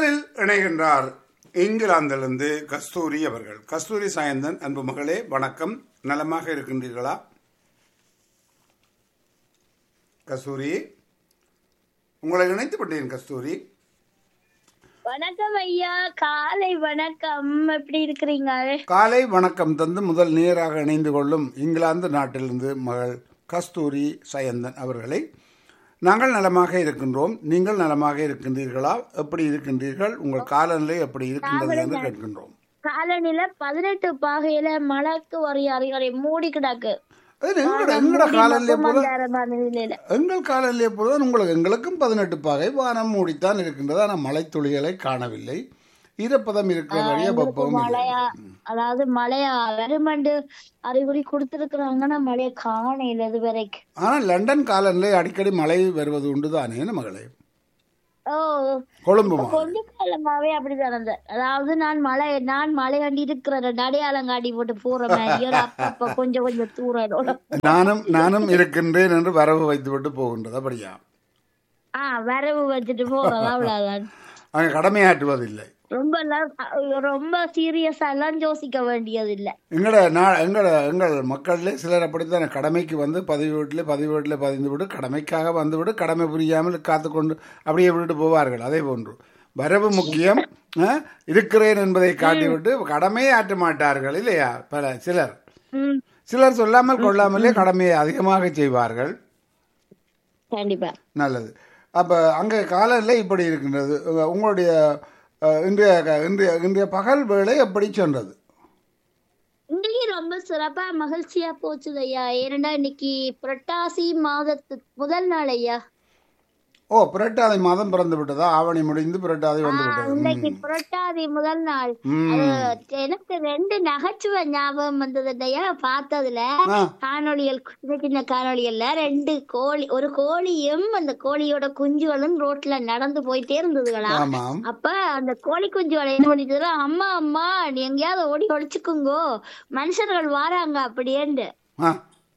முதலில் இணைகின்றார் இங்கிலாந்திலிருந்து கஸ்தூரி அவர்கள் கஸ்தூரி சாயந்தன் அன்பு மகளே வணக்கம் நலமாக இருக்கின்றீர்களா கஸ்தூரி உங்களை இணைத்து விட்டேன் கஸ்தூரி வணக்கம் ஐயா காலை வணக்கம் எப்படி இருக்கிறீங்க காலை வணக்கம் தந்து முதல் நேராக இணைந்து கொள்ளும் இங்கிலாந்து நாட்டிலிருந்து மகள் கஸ்தூரி சயந்தன் அவர்களை நாங்கள் நலமாக இருக்கின்றோம் நீங்கள் நலமாக இருக்கின்றீர்களா எப்படி இருக்கின்றீர்கள் உங்கள் காலநிலை எப்படி இருக்கின்றது என்று கேட்கின்றோம் காலநிலை பதினெட்டு பாகையில மழைக்கு வரைய அறிகுறி மூடி கிடக்கு அது எங்களோட எங்களோட காலநிலை போல மந்தாரமான நிலையில எங்கள் காலநிலை போல உங்களுக்கு எங்களுக்கும் பதினெட்டு பாகை வானம் மூடித்தான் இருக்கின்றது ஆனால் மழை துளிகளை காணவில்லை ஈரப்பதம் இருக்கிற வழிய வெப்பமும் இல்லை. மழையா அதாவது மழையா வெறுமண்டு அறிகுறி கொடுத்திருக்கிறாங்கன்னா மழைய காணையில இது வரைக்கும் ஆனால் லண்டன் காலநிலை அடிக்கடி மழை வருவது உண்டு தானே மகளே ஓ கொழும்பு மாலை. கொஞ்ச காலமாவே அப்படிதான் இருந்தேன் அதாவது நான் மழை நான் மழை கண்டி இருக்கிற அடையாளங்காடி போட்டு போற மாதிரி ஒரு அப்பப்ப கொஞ்சம் கொஞ்சம் தூரம் நானும் நானும் இருக்கின்றேன் என்று வரவு வைத்துவிட்டு போகின்றது அப்படியா ஆஹ் வரவு வச்சுட்டு போறது அவ்வளவுதான் அங்கே கடமையாற்றுவதில்லை ரொம்ப எல்லாம் அஹ் ரொம்ப சீரியஸா எல்லாம் யோசிக்க வேண்டியது இல்ல எங்களோட நா எங்களோட எங்கள் மக்கள்ல சிலர் அப்படித்தான் கடமைக்கு வந்து பதிவு வீட்டில் பதிவு வீட்டில் பதிந்து விட்டு கடமைக்காக வந்து விட்டு கடமை புரியாமல் காத்துக்கொண்டு அப்படியே விட்டுட்டு போவார்கள் அதே போன்று வரவு முக்கியம் ஆ, இருக்கிறேன் என்பதை காட்டிவிட்டு கடமையை ஆற்ற மாட்டார்கள் இல்லையா பல சிலர் உம் சிலர் சொல்லாமல் கொள்ளாமலே கடமையை அதிகமாக செய்வார்கள் கண்டிப்பா நல்லது அப்போ அங்கே காலையில் இப்படி இருக்கின்றது உங்க- உங்களுடைய அஹ், இன்றைய க- இன்றைய இன்றைய பகல் வேலை எப்படி சென்றது இன்னைக்கு ரொம்ப சிறப்பா மகிழ்ச்சியா போச்சுது ஐயா ஏனண்டா இன்னைக்கு புரட்டாசி மாதத்து முதல் நாள் ஐயா ஓ புரட்டாதி மாதம் பிறந்து விட்டதா ஆவணி முடிந்து புரட்டாதி வந்து விட்டது இன்னைக்கு புரட்டாதி முதல் நாள் ம். அது எனக்கு ரெண்டு நகைச்சுவை ஞாபகம் வந்தது ஐயா பார்த்ததுல ஆ, காணொளிகள் சின்ன சின்ன காணொளிகள்ல ரெண்டு கோழி ஒரு கோழியும் அந்த கோழியோட குஞ்சுகளும் ரோட்ல நடந்து போயிட்டே இருந்ததுகளா ஆமாம் அப்ப அந்த கோழி குஞ்சுகளை என்ன பண்ணிட்டு அம்மா அம்மா நீ எங்கேயாவது ஓடி ஒழிச்சுக்குங்கோ மனுஷர்கள் வாராங்க அப்படியேண்டு ஆ,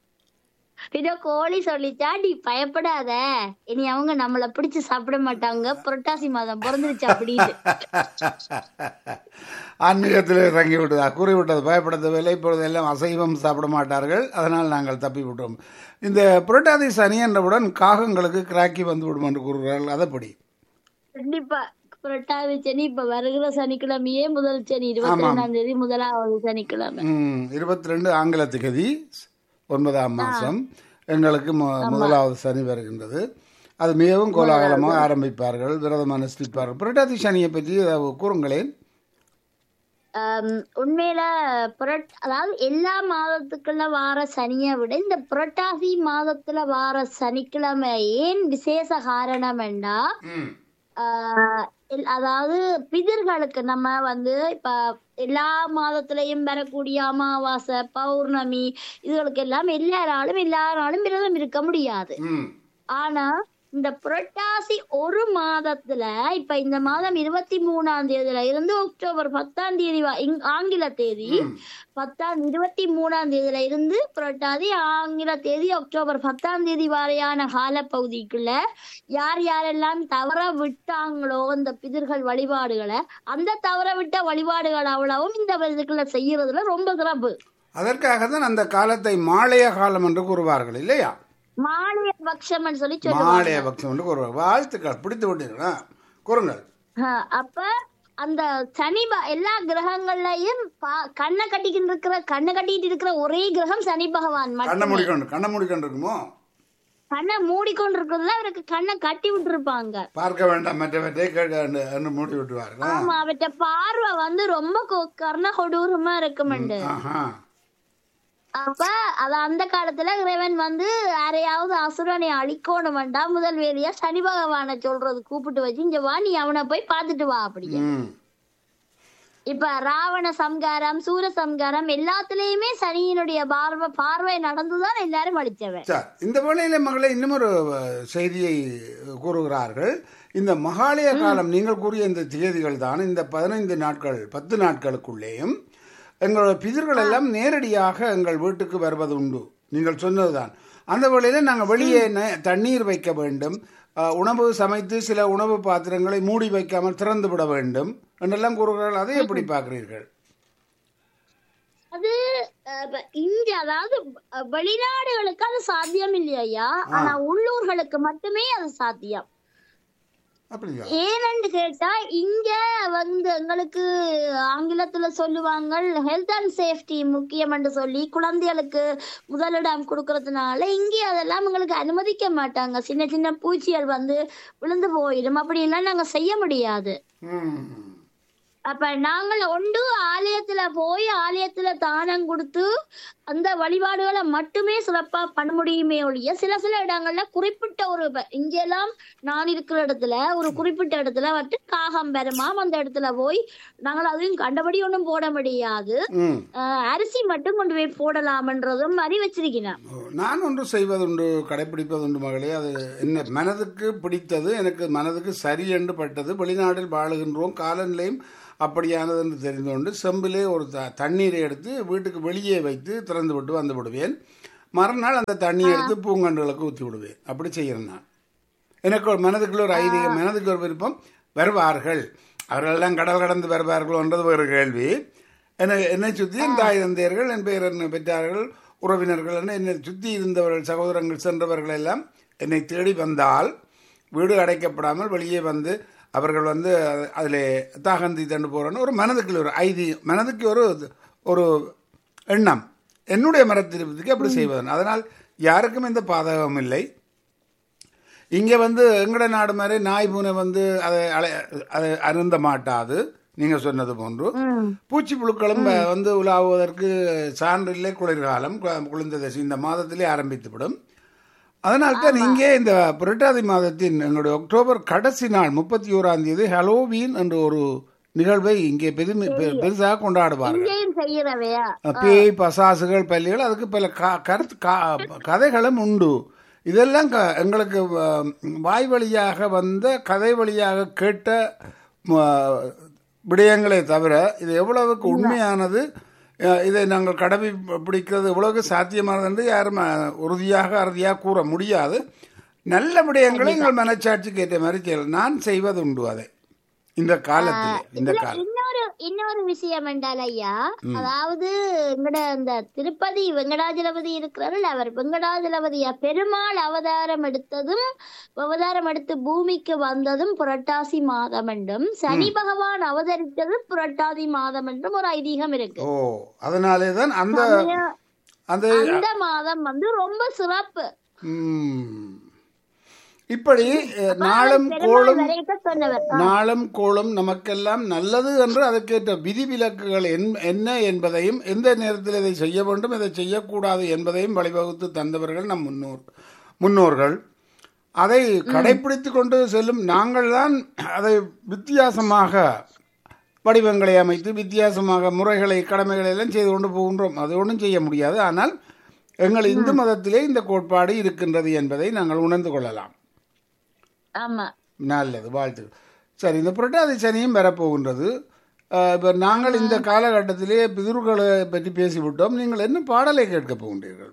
இதோ கோழி சொல்லிச்சா நீ பயப்படாத இனி அவங்க நம்மள பிடிச்சு சாப்பிட மாட்டாங்க புரட்டாசி மாதம் பிறந்துருச்சு அப்படின்னு ஆன்மீகத்தில் இறங்கி விட்டதா கூறிவிட்டது பயப்பட தேவையில்லை இப்பொழுது எல்லாம் அசைவம் சாப்பிட மாட்டார்கள் அதனால் நாங்கள் தப்பி விட்டோம் இந்த புரட்டாதி சனி என்றவுடன் காகங்களுக்கு கிராக்கி வந்து விடும் என்று கூறுகிறார்கள் அதப்படி கண்டிப்பா புரட்டாதி சனி இப்ப வருகிற சனிக்கிழமையே முதல் சனி இருபத்தி ரெண்டாம் தேதி முதலாவது சனிக்கிழமை இருபத்தி ரெண்டு ஆங்கில திகதி ஒன்பதாம் மாதம் எங்களுக்கு மு- முதலாவது சனி வருகின்றது அது மிகவும் கோலாகலமாக ஆரம்பிப்பார்கள் விரதம் அனுஷ்டிப்பார்கள் புரட்டாதி சனியை பற்றி ஏதாவது கூறுங்களேன் ஆம், உண்மையில புரட் அதாவது எல்லா மாதத்துக்குள்ள வார சனியை விட இந்த புரட்டாசி மாதத்துல வார சனிக்கிழமை ஏன் விசேஷ காரணம் என்றா ஆஹ் எல்- அதாவது பிதிர்களுக்கு நம்ம வந்து இப்ப எல்லா மாதத்திலையும் வரக்கூடிய அமாவாசை பௌர்ணமி இதுகளுக்கு எல்லாம் எல்லா நாளும் எல்லா நாளும் விரதம் இருக்க முடியாது ம் ஆனா இந்த புரட்டாசி ஒரு மாதத்துல இப்ப இந்த மாதம் இருபத்தி மூணாம் தேதியில இருந்து அக்டோபர் பத்தாம் தேதி வ- இங்- ஆங்கில தேதி பத்தாம் இருபத்தி மூணாம் தேதியில இருந்து புரட்டாதி ஆங்கில தேதி அக்டோபர் பத்தாம் தேதி வரையான காலப்பகுதிக்குள்ள யார் யாரெல்லாம் தவற விட்டாங்களோ இந்த பிதிர்கள் வழிபாடுகளை அந்த தவற விட்ட வழிபாடுகள் அவ்வளவும் இந்த இதுக்குள்ள செய்யறதுல ரொம்ப சிறப்பு அதற்காக தான் அந்த காலத்தை மாலைய காலம் என்று கூறுவார்கள் இல்லையா மானிய பட்சம்னு சொல்லி சொல்லுவாங்க மாலைய பக்ஷம் என்று கூறுவார்கள் வாழ்த்துக்கள் பிடித்து விட்டீர்களா கூறுங்கள் ஆஹ் அப்ப அந்த சனி ப- எல்லா கிரகங்கள்லயும் பா- கண்ணை கட்டிக்கிட்டு இருக்கிற கண்ணை கட்டிட்டு இருக்கிற ஒரே கிரகம் சனி பகவான் கண்ணை மட்டும் மூடிக்கொண்டு கண்ணை மூடிக்கொண்டு இருக்குமோ கண்ணை மூடிக்கொண்டு இருக்கிறதுல அவருக்கு கண்ணை கட்டி விட்டுருப்பாங்க பார்க்க வேண்டாம் மற்றவற்றை கேட்க வேண்டும் என்று மூடி விட்டுவார்கள் ஆமா அவற்ற பார்வை வந்து ரொம்ப கொ- கர்ண கொடூரமா இருக்குமெண்டு ஆஹா அப்ப அத அந்த காலத்துல இறைவன் வந்து யாரையாவது அசுரனை அழிக்கணும் வேண்டாம் முதல் வேலையா சனி பகவானை சொல்றது கூப்பிட்டு வச்சு இங்க வா நீ அவனை போய் பார்த்துட்டு வா அப்படி ம் இப்ப ராவண சம்காரம் சூர சம்காரம் எல்லாத்துலயுமே சனியினுடைய பார்வை பார்வை நடந்துதான் எல்லாரும் அழிச்சவன் சார் இந்த வேளையில மகளே இன்னும் ஒரு அஹ், செய்தியை கூறுகிறார்கள் இந்த மகாலய காலம் நீங்கள் கூறிய இந்த தேதிகள் தான் இந்த பதினைந்து நாட்கள் பத்து நாட்களுக்குள்ளேயும் எங்களோட பிதர்கள் எல்லாம் நேரடியாக எங்கள் வீட்டுக்கு வருவது உண்டு நீங்கள் சொன்னதுதான் அந்த வேளையில நாங்கள் வெளியே ந- தண்ணீர் வைக்க வேண்டும் அஹ், உணவு சமைத்து சில உணவு பாத்திரங்களை மூடி வைக்காமல் திறந்து விட வேண்டும் என்றெல்லாம் கூறுகிறார்கள் அதை எப்படி பார்க்கிறீர்கள் அது அஹ், இப்ப இங்க அதாவது அஹ், வெளிநாடுகளுக்கு அது சாத்தியம் இல்லையா ஆனா உள்ளூர்களுக்கு மட்டுமே அது சாத்தியம் அப்படியா ஏனென்று கேட்டா இங்க வந்து எங்களுக்கு ஆங்கிலத்துல சொல்லுவாங்க ஹெல்த் அண்ட் சேஃப்டி முக்கியம் என்று சொல்லி குழந்தைகளுக்கு முதலிடம் கொடுக்கறதுனால இங்கே அதெல்லாம் எங்களுக்கு அனுமதிக்க மாட்டாங்க சின்ன சின்ன பூச்சிகள் வந்து விழுந்து போயிடும் அப்படி எல்லாம் நாங்க செய்ய முடியாது ம் அப்ப நாங்கள் ஒன்று ஆலயத்துல போய் ஆலயத்துல தானம் கொடுத்து அந்த வழிபாடுகளை மட்டுமே சிறப்பா பண்ண முடியுமே ஒழிய சில சில இடங்கள்ல குறிப்பிட்ட ஒரு இப்ப இங்கெல்லாம் நான் இருக்கிற இடத்துல ஒரு குறிப்பிட்ட இடத்துல வந்து காகம் பெருமாம் அந்த இடத்துல போய் நாங்கள் அதையும் கண்டபடி ஒண்ணும் போட முடியாது ம் அஹ் அரிசி மட்டும் கொண்டு போய் போடலாம்ன்றதும் மாதிரி வச்சிருக்கிறேன் நான் ஒன்று செய்வதுண்டு கடைப்பிடிப்பதுண்டு மகளே அது என்ன மனதுக்கு பிடித்தது எனக்கு மனதுக்கு சரி என்று பட்டது வெளிநாட்டில் வாழுகின்றோம் காலநிலையும் அப்படியானது என்று தெரிந்து கொண்டு செம்பிலே ஒரு த தண்ணீரை எடுத்து வீட்டுக்கு வெளியே வைத்து திறந்து விட்டு வந்து விடுவேன் மறுநாள் அந்த தண்ணியை எடுத்து பூங்கன்றுகளுக்கு ஊற்றி விடுவேன் அப்படி செய்கிறேன் நான் எனக்கு ஒரு மனதுக்குள்ள ஒரு ஐதீகம் மனதுக்கு ஒரு விருப்பம் வருவார்கள் அவர்களெல்லாம் கடல் கடந்து வருவார்கள் என்றது ஒரு கேள்வி என்னை என்னை சுற்றி என் தாய் தந்தையர்கள் என் பெயர் என்ன பெற்றார்கள் உறவினர்கள் என என்னை சுற்றி இருந்தவர்கள் சகோதரங்கள் சென்றவர்கள் எல்லாம் என்னை தேடி வந்தால் வீடு அடைக்கப்படாமல் வெளியே வந்து அவர்கள் வந்து அதில் தாகந்தி தண்டு போகிறோன்னு ஒரு மனதுக்குள்ள ஒரு ஐதி மனதுக்கு ஒரு ஒரு எண்ணம் என்னுடைய மரத்திருப்பதுக்கு அப்படி செய்வதன் அதனால் யாருக்கும் எந்த பாதகமும் இல்லை இங்கே வந்து எங்கட நாடு மாதிரி நாய் பூனை வந்து அதை அலை அதை அருந்த மாட்டாது நீங்கள் சொன்னது போன்று ம் பூச்சி புழுக்களும் வ- வந்து உலாவுவதற்கு சான்றில்லை குளிர்காலம் கு- குளிர்ந்த தசை இந்த மாதத்திலே ஆரம்பித்துவிடும் அதனால்தான் இங்கே இந்த புரட்டாதி மாதத்தின் எங்களுடைய அக்டோபர் கடைசி நாள் முப்பத்தி ஓராம் தேதி ஹலோவீன் என்ற ஒரு நிகழ்வை இங்கே பெருமை பெ- பெருசாக கொண்டாடுவார்கள் இங்கேயும் செய்யறவையா பேய் பசாசுகள் பள்ளிகள் அதுக்கு பல கா- கருத்து கா- கதைகளும் உண்டு இதெல்லாம் க- எங்களுக்கு அஹ், வாய் வழியாக வந்த கதை வழியாக கேட்ட ம, விடயங்களே தவிர இது எவ்வளவுக்கு உண்மையானது அஹ், இதை நாங்கள் கடமை பிடிக்கிறது எவ்வளவுக்கு சாத்தியமானது என்று யாரும் அஹ், உறுதியாக அறுதியாக கூற முடியாது நல்ல விடயங்களை எங்கள் மனச்சாட்சிக்கு ஏற்ற மாதிரி செய்யலாம் நான் செய்வது உண்டு அதை இந்த காலத்தில் இந்த இதுல காலம் இன்னொரு இன்னொரு விஷயம் என்றால் ஐயா அதாவது எங்கட இந்த திருப்பதி வெங்கடாஜலபதி இருக்கிறார்கள் அவர் வெங்கடாஜலபதியா பெருமாள் அவதாரம் எடுத்ததும் அவதாரம் எடுத்து பூமிக்கு வந்ததும் புரட்டாசி மாதம் என்றும் சனி பகவான் அவதரித்ததும் புரட்டாதி மாதம் என்றும் ஒரு ஐதீகம் இருக்கு ஓ அதனாலே தான் அந்த அந்த அந்த மாதம் வந்து ரொம்ப சிறப்பு ம். இப்படி அஹ், நாளும் பெருமாள் கோளும் வரைக்கும் சொன்னவர் நாளும் கோளும் நமக்கெல்லாம் நல்லது என்று அதற்கேற்ற விதிவிலக்குகள் என்- என்ன என்பதையும் எந்த நேரத்தில் இதை செய்ய வேண்டும் இதை செய்யக்கூடாது என்பதையும் வழிவகுத்து தந்தவர்கள் நம் முன்னோர் முன்னோர்கள் அதை கடைபிடித்து கொண்டு செல்லும் நாங்கள் தான் அதை வித்தியாசமாக வடிவங்களை அமைத்து வித்தியாசமாக முறைகளை கடமைகளை எல்லாம் செய்து கொண்டு போகின்றோம் அது ஒன்றும் செய்ய முடியாது ஆனால் எங்கள் இந்து மதத்திலே இந்த கோட்பாடு இருக்கின்றது என்பதை நாங்கள் உணர்ந்து கொள்ளலாம் ஆமா நல்லது வாழ்த்துக்கள் சரி இந்த புரட்டாதி சனியும் வரப்போகின்றது அஹ், இப்ப நாங்கள் இந்த காலகட்டத்திலே பிதுர்களை பற்றி பேசிவிட்டோம் நீங்கள் என்ன பாடலை கேட்க போகின்றீர்கள்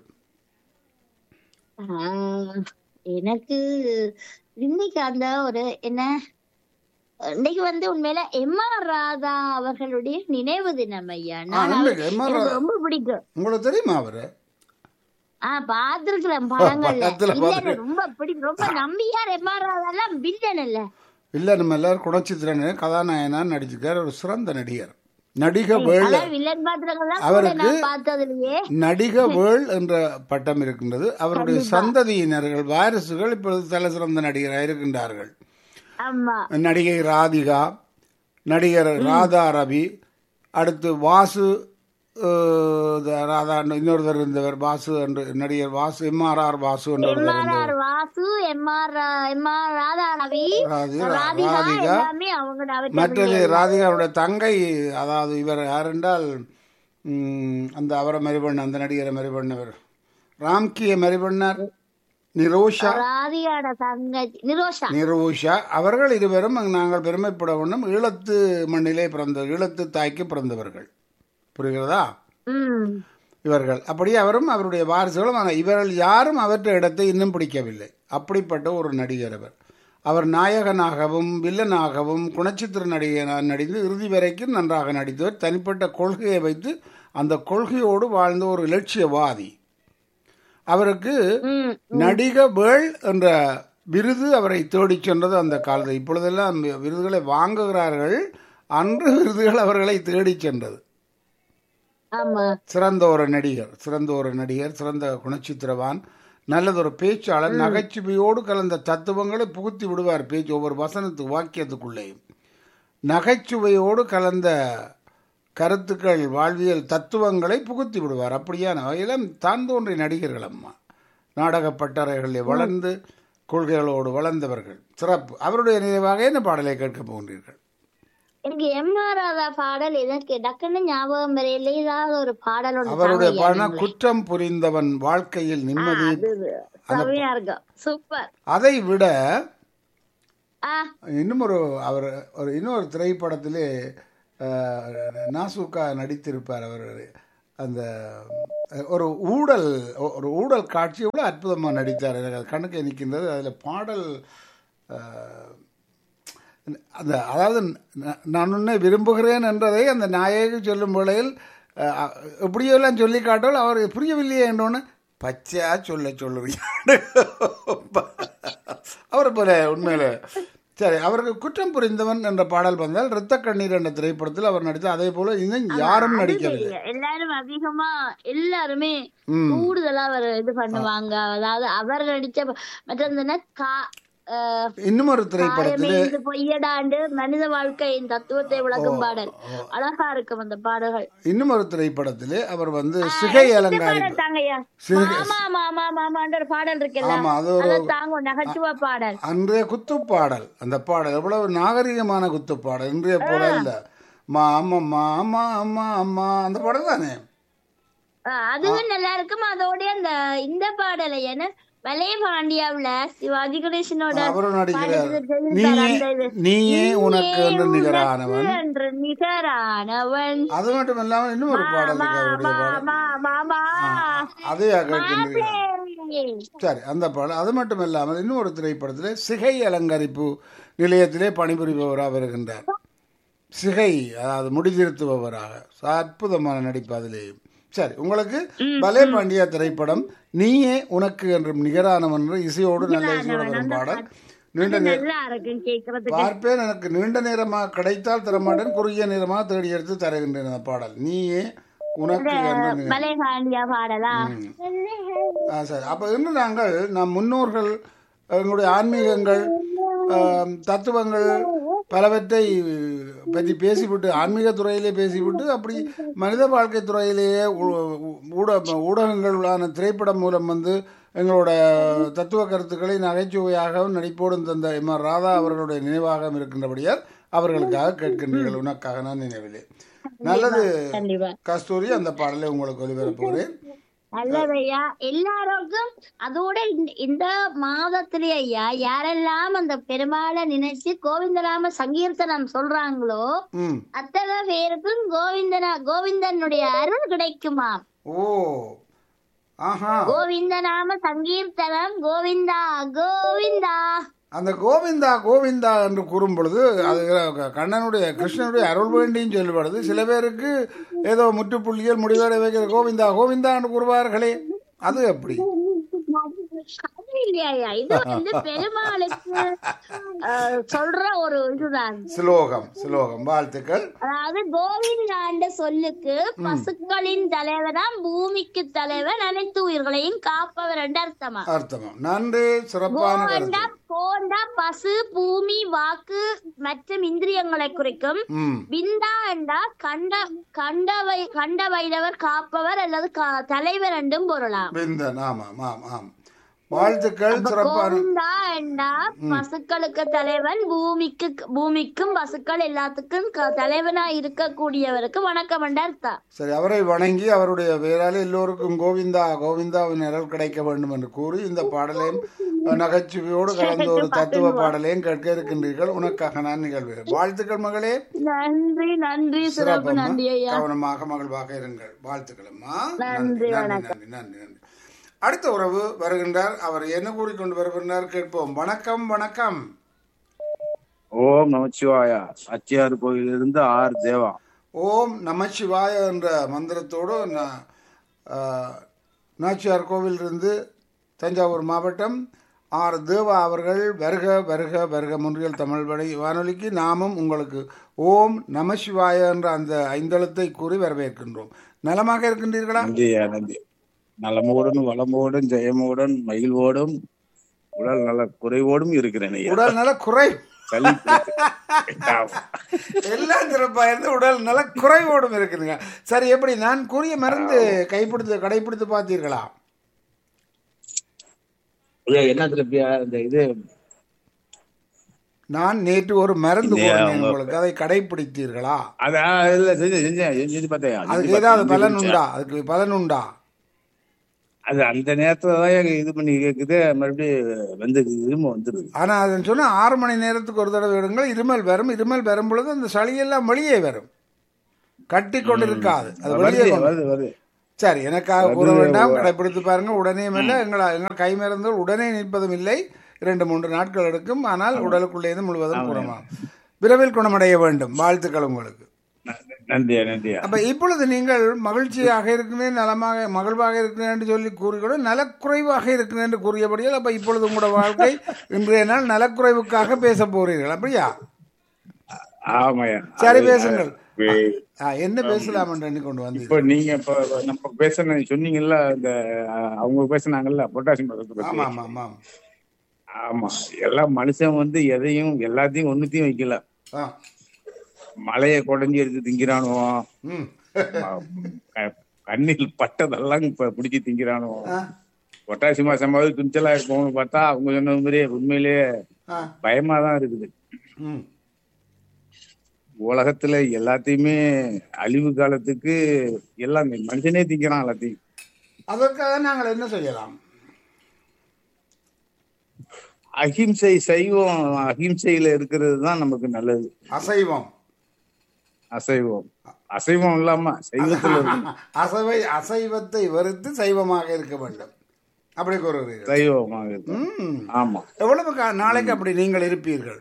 ஆஹ் எனக்கு இன்னைக்கு அந்த ஒரு என்ன இன்னைக்கு வந்து உண்மையில எம் ஆர் ராதா அவர்களுடைய நினைவு தினம் ஐயா ஆ, நான் அவர்- இன்றைக்கு எம்.ஆர். எனக்கு ரொம்ப பிடிக்கும் உங்களுக்கு தெரியுமா அவரு ஆஹ் பாத்துருக்கிறேன் படங்கள்ல படத்துல இல்ல எனக்கு ரொம்ப பிடிக்கும் ரொம்ப நம்பியார் எம் ஆர் ராதா எல்லாம் வில்லன் இல்ல இல்லை நம்ம எல்லாரும் குணச்சித்திரன் கதாநாயகனா நடிச்சிருக்கார் ஒரு சிறந்த நடிகர் நடிக வேள் அதான் வில்லன் பாத்திரங்கள்லாம் கூட அவருக்கு- நான் பார்த்ததுலயே நடிக வேள் என்ற பட்டம் இருக்கின்றது அவருடைய சந்ததியினர்கள் வாரிசுகள் இப்பொழுது தலை சிறந்த நடிகராக இருக்கின்றார்கள் ஆமா நடிகை ராதிகா நடிகர் ராதா ரவி அடுத்து வாசு அஹ், த- ராதா இன்னொருத்தர் இருந்தவர் வாசு என்று நடிகர் வாசு எம்ஆர்ஆர் வாசு எம் என்றொருத்தர் ஆர் இருந்தவர் R Vasu M R M R Radha Ravi ராதி- ராதிகா ராதிகா எல்லாமே அவங்க அவற்றை மற்றது ராதிகாவுடைய தங்கை அதாவது இவர் யார் என்றால் ம், அந்த அவரை மறிபண்ண அந்த நடிகரை மறிபண்ணவர் ராம்கியை மறிபண்ணார் நிரோஷா ராதிகாட தங்கச்சி நிரோஷா நிரோஷா அவர்கள் இருவரும் நாங்கள் பெருமைப்பட வேண்டும் ஈழத்து மண்ணிலே பிறந்த ஈழத்து தாய்க்கு பிறந்தவர்கள் புரிகிறதா உம் இவர்கள் அப்படியே அவரும் அவருடைய வாரிசுகளும் ஆனால் இவர்கள் யாரும் அவற்றை இடத்தை இன்னும் பிடிக்கவில்லை அப்படிப்பட்ட ஒரு நடிகர் அவர் அவர் நாயகனாகவும் வில்லனாகவும் குணச்சித்திர நடிகனாக நடித்து இறுதி வரைக்கும் நன்றாக நடித்தவர் தனிப்பட்ட கொள்கையை வைத்து அந்த கொள்கையோடு வாழ்ந்த ஒரு இலட்சியவாதி அவருக்கு ம் நடிக வேள் என்ற விருது அவரை தேடிச் சென்றது அந்த காலத்தில் இப்பொழுதெல்லாம் அந்த விருதுகளை வாங்குகிறார்கள் அன்று விருதுகள் அவர்களை தேடிச் சென்றது ஆமா சிறந்த ஒரு நடிகர் சிறந்த ஒரு நடிகர் சிறந்த குணச்சித்திரவான் நல்லதொரு பேச்சாளர் நகைச்சுவையோடு கலந்த தத்துவங்களை புகுத்தி விடுவார் பேச்சு ஒவ்வொரு வசனத்து வாக்கியத்துக்குள்ளேயும் நகைச்சுவையோடு கலந்த கருத்துக்கள் வாழ்வியல் தத்துவங்களை புகுத்தி விடுவார் அப்படியான வகையிலும் தான் தோன்றிய நடிகர்கள் அம்மா நாடக பட்டறைகளில் வளர்ந்து கொள்கைகளோடு வளர்ந்தவர்கள் சிறப்பு அவருடைய நினைவாக என்ன பாடலை கேட்கப் போகின்றீர்கள் எனக்கு எம் ஆர் ராதா பாடல் எனக்கு டக்குன்னு ஞாபகம் வரையில ஏதாவது ஒரு பாடல் ஒன்று அவருடைய தாங்க பாடல் ஐயா. குற்றம் புரிந்தவன் வாழ்க்கையில் நிம்மதி அது செமையா இருக்கும் சூப்பர் அதை விட ஆ இன்னும் ஒரு அவர் ஒரு இன்னொரு திரைப்படத்திலே அஹ், நாசூக்கா நடித்திருப்பார் அவர் அந்த அஹ், ஒரு ஊடல் ஒரு ஊடல் காட்சி எவ்வளோ அற்புதமாக நடித்தார் எனக்கு அது கண்ணுக்கு நிற்கின்றது அதில் பாடல் அஹ், அந்த அதாவது ந- நான் உன்னை விரும்புகிறேன் என்றதை அந்த நாயகி சொல்லும் வேளையில் அஹ், எப்படியெல்லாம் சொல்லி காட்டால் அவர் புரியவில்லையே என்றோன்னு பச்சையா சொல்ல சொல்லுறீங்க அவர் போல உண்மையில சரி அவருக்கு குற்றம் புரிந்தவன் என்ற பாடல் வந்தால் இரத்த கண்ணீர் என்ற திரைப்படத்தில் அவர் நடித்தார் அதே போல இன்னும் யாரும் நடிக்கவில்லை எல்லாரும் அதிகமா எல்லாருமே ம். கூடுதலா அவர் இது பண்ணுவாங்க அதாவது அவர் நடிச்ச ப- மற்ற இந்த என்ன கா- அஹ், இன்னும் ஒரு காயமே திரைப்படத்தில் இது பொய்யடாண்டு மனித வாழ்க்கையின் தத்துவத்தை விளக்கும் பாடல் அழகா இருக்கும் அந்த பாடல்கள் இன்னும் ஒரு திரைப்படத்திலே அவர் வந்து சிகை அலங்காரி பாடல் தாங்கய்யா சிறுக- மாமா மாமா மாமான்ற ஒரு பாடல் இருக்குல்ல ஆமா அது ஒரு அதை தாங்க நகைச்சுவ பாடல் அன்றைய குத்துப்பாடல் அந்த பாடல் எவ்வளவு நாகரிகமான குத்துப்பாடல் இன்றைய போல இல்ல மாமா மாமா அம்மா அம்மா அந்த பாடல் தானே அஹ், அதுவும் நல்லா இருக்கும் அதோட அந்த இந்த பாடலை ஏன்னா வலைய பாண்டியாவுல சிவாஜி கணேசனோட அவரும் நடிக்கிறார் பாடல் நீயே அந்த இது. நீயே உனக்கு என்று உனக்கு நிகரானவன் என்று நிகரானவன் அது மட்டும் இல்லாமல் இன்னும் ஒரு பாடல் இருக்கு அவருடைய பாடல் மாமா மாமா அதே கேட்கின்றீர்கள் மாப்பிள்ளை. சரி அந்த பாடல் அது மட்டும் இல்லாமல் இன்னும் ஒரு திரைப்படத்திலே சிகை அலங்கரிப்பு நிலையத்திலே பணிபுரிபவராக வருகின்றார் சிகை அதாவது முடிதிருத்துபவராக அற்புதமான நடிப்பு அதிலே சரி உங்களுக்கு பலே பாண்டியா திரைப்படம் நீயே உனக்கு என்றும் நிகரானவன் என்ற இசையோடு நல்ல இசையோடு வரும் பாடல் நீண்ட நே நல்லா இருக்கும் கேட்கறதுக்கு பார்ப்பேன் எனக்கு நீண்ட நேரமாக கிடைத்தால் தரமாட்டேன் குறுகிய நேரமாக தேடி எடுத்து தருகின்றேன் அந்த பாடல் நீயே உனக்கு என்று நிகர் வலைய பாண்டியா பாடலா ஆ சரி அப்போ இன்னும் நாங்கள் நம் முன்னோர்கள் எங்களுடைய ஆன்மீகங்கள் ஆம், தத்துவங்கள் பலவற்றை பற்றி பேசிவிட்டு ஆன்மீக துறையிலே பேசிவிட்டு அப்படி மனித வாழ்க்கை துறையிலேயே ஊ- ஊட ஊடகங்களான திரைப்படம் மூலம் வந்து எங்களோட தத்துவ கருத்துக்களை நகைச்சுவையாகவும் நடிப்போடும் தந்த எம் ஆர் ராதா அவர்களுடைய நினைவாகவும் இருக்கின்றபடியால் அவர்களுக்காக கேட்கின்றீர்கள் உனக்காக நான் நினைவில்லை நல்லது கண்டிப்பா கஸ்தூரி அந்த பாடலை உங்களுக்கு ஒளிபரப்புகிறேன் நல்லதையா எல்லாருக்கும் அதோட இந்த- இந்த மாதத்திலே ஐயா யாரெல்லாம் அந்த பெருமாளை நினைச்சு கோவிந்தராம சங்கீர்த்தனம் சொல்றாங்களோ ம் அத்தனை பேருக்கும் கோவிந்தனா கோவிந்தனுடைய அருள் கிடைக்குமா ஓ ஆஹா கோவிந்த நாம சங்கீர்த்தனம் கோவிந்தா கோவிந்தா அந்த கோவிந்தா கோவிந்தா என்று கூறும் பொழுது அது கண்ணனுடைய கிருஷ்ணனுடைய அருள் வேண்டியும் சொல்லப்படுது சில பேருக்கு ஏதோ முற்றுப்புள்ளியல் முடிவடை வைக்கிற கோவிந்தா கோவிந்தா என்று கூறுவார்களே அது எப்படி அது இல்லையா இது வந்து பெருமாளுக்கு அஹ், சொல்ற ஒரு இதுதான் ஸ்லோகம் ஸ்லோகம் வாழ்த்துக்கள் அதாவது கோவிந்தாண்ட சொல்லுக்கு பசுக்களின் தலைவனாம் பூமிக்கு தலைவன் அனைத்து உயிர்களையும் காப்பவர் என்று அர்த்தமா அர்த்தம் நன்றி சிறப்பான கோண்டா கருத்து கோண்டா பசு பூமி வாக்கு மற்றும் இந்திரியங்களை குறிக்கும் ம் விந்தா என்றா கண்ட கண்டவை கண்ட வைரவர் காப்பவர் அல்லது கா- தலைவர் என்றும் பொருளாம் விந்தன் ஆமாம் ஆமாம் ஆம் வாழ்த்துக்கள் சிறப்பான கோவிந்தா என்றா பசுக்களுக்கு தலைவன் பூமிக்கு பூமிக்கும் பசுக்கள் எல்லாத்துக்கும் க- தலைவனா இருக்கக்கூடியவருக்கு வணக்கம் என்ற அர்த்தம் சரி அவரை வணங்கி அவருடைய பெயரால் எல்லோருக்கும் கோவிந்தா கோவிந்தாவின் நிழல் கிடைக்க வேண்டும் என்று கூறி இந்த பாடலையும் நகைச்சுவையோடு கலந்த ஒரு தத்துவ பாடலையும் கேட்க இருக்கின்றீர்கள் உனக்காக நான் நிகழ்வேன் வாழ்த்துக்கள் மகளே நன்றி நன்றி சிறப்பு சிறப்பம்மா நன்றி ஐயா கவனமாக மகிழ்வாக இருங்கள் வாழ்த்துக்கள் அம்மா நன்றி, நன்றி நன்றி நன்றி நன்றி அடுத்த உறவு வருகின்றார் அவர் என்ன கூறிக்கொண்டு வருகின்றார் கேட்போம் வணக்கம் வணக்கம் ஓம் நமச்சிவாயா அச்சியார் கோயிலிருந்து ஆர் தேவா ஓம் நமசிவாய என்ற மந்திரத்தோடு நா- ஆ, நாச்சியார் கோவிலிருந்து தஞ்சாவூர் மாவட்டம் ஆர் தேவா அவர்கள் வருக வருக வருக முன்றியல் தமிழ் வழி வானொலிக்கு நாமும் உங்களுக்கு ஓம் நமசிவாய என்ற அந்த ஐந்தெழுத்தை கூறி வரவேற்கின்றோம் நலமாக இருக்கின்றீர்களா நன்றியா நன்றி நலமோடும் வளமோடும் ஜெயமோடும் மகிழ்வோடும் உடல் நல குறைவோடும் இருக்கிறேன் ஐயா உடல் நல குறை சளி ஆமா. எல்லாம் சிறப்பாக இருந்து உடல் நல குறைவோடும் இருக்குதுங்க சரி எப்படி நான் கூறிய மருந்து கைப்பிடித்து கடைப்பிடித்து பார்த்தீர்களா ஐயா, என்ன திருப்பியா இந்த இது நான் நேற்று ஒரு மருந்து இல்லையா, கூறினேன் உங்க- உங்களுக்கு அதை கடைப்பிடித்தீர்களா அதான் இல்ல செஞ்சேன் செஞ்சேன் செஞ்சு பார்த்தேன் செஞ்சு அதுக்கு பார்த்தேன், ஏதாவது செஞ்சு பலன் முடிச்சேன். உண்டா அதுக்கு பலன் உண்டா அது அந்த நேரத்துல தான் எனக்கு இது பண்ணி கேக்குது மறுபடியும் வந்து திரும்ப வந்துருது ஆனா அதன் சொன்னா ஆறு மணி நேரத்துக்கு ஒரு தடவை விடுங்கள் இருமல் வரும் இருமல் வரும் பொழுது அந்த சளியெல்லாம் வெளியே வரும் கட்டி கொண்டு இருக்காது அது வெளியே வருது கொண்டு வருது வருது சரி எனக்காக கூற வேண்டாம் கடைப்பிடித்து பாருங்க உடனே இல்லை எங்கள் எங்கள் கை மருந்துகள் உடனே நிற்பதும் இல்லை இரண்டு மூன்று நாட்கள் எடுக்கும் ஆனால் உடலுக்குள்ளே இருந்து முழுவதும் குணமாகும் விரைவில் குணமடைய வேண்டும் வாழ்த்துக்கள் உங்களுக்கு ந- நன்றியா நன்றியா அப்ப இப்பொழுது நீங்கள் மகிழ்ச்சியாக இருக்கிறேன் நலமாக மகிழ்வாக இருக்கிறேன் என்று சொல்லி கூறிக்கூட நலக்குறைவாக இருக்கிறேன் என்று கூறியபடியால் அப்ப இப்பொழுது உங்களோட வாழ்க்கை இன்றைய நாள் நலக்குறைவுக்காக பேச போறீர்கள் அப்படியா ஆமாயா சரி அது- பேசுங்கள் அது- ஆ, என்ன பேசலாம் என்று எண்ணி கொண்டு வந்து இப்ப நீங்க இப்ப நம்ம பேசுன சொன்னீங்கல்ல இந்த அஹ், அவங்க பேசுனாங்கல்ல பொட்டாசியம் பதத்தை பத்தி ஆமா ஆமா ஆமா ஆமா எல்லாம் மனுஷன் வந்து எதையும் எல்லாத்தையும் ஒண்ணுத்தையும் வைக்கல ஆ மலையை குடஞ்சி எடுத்து திங்கிறானுவோம் ம் க- கண்ணில் பட்டதெல்லாம் இப்ப பிடிச்சி திங்கிறானுவோம் ஆ, பொட்டாசி மாசமாவது துணிச்சலா இருப்போம்னு பார்த்தா அவங்க சொன்ன மாதிரி உண்மையிலேயே ஆ, பயமா தான் இருக்குது ம் உலகத்துல எல்லாத்தையுமே அழிவு காலத்துக்கு எல்லாம் மனுஷனே திங்கிறான் எல்லாத்தையும் அதற்காக நாங்கள் என்ன செய்யலாம் அஹிம்சை சைவம் அஹிம்சையில இருக்கிறது தான் நமக்கு நல்லது அசைவம் அசைவம் அசைவம் இல்லாம சைவத்துல இருக்கணும். அசைவை அசைவத்தை வெறுத்து சைவமாக இருக்க வேண்டும் அப்படி கூறுகிறீர்கள் சைவமாக இருக்கும் ம் ஆமா எவ்வளவு கா- நாளைக்கு அப்படி நீங்கள் இருப்பீர்கள்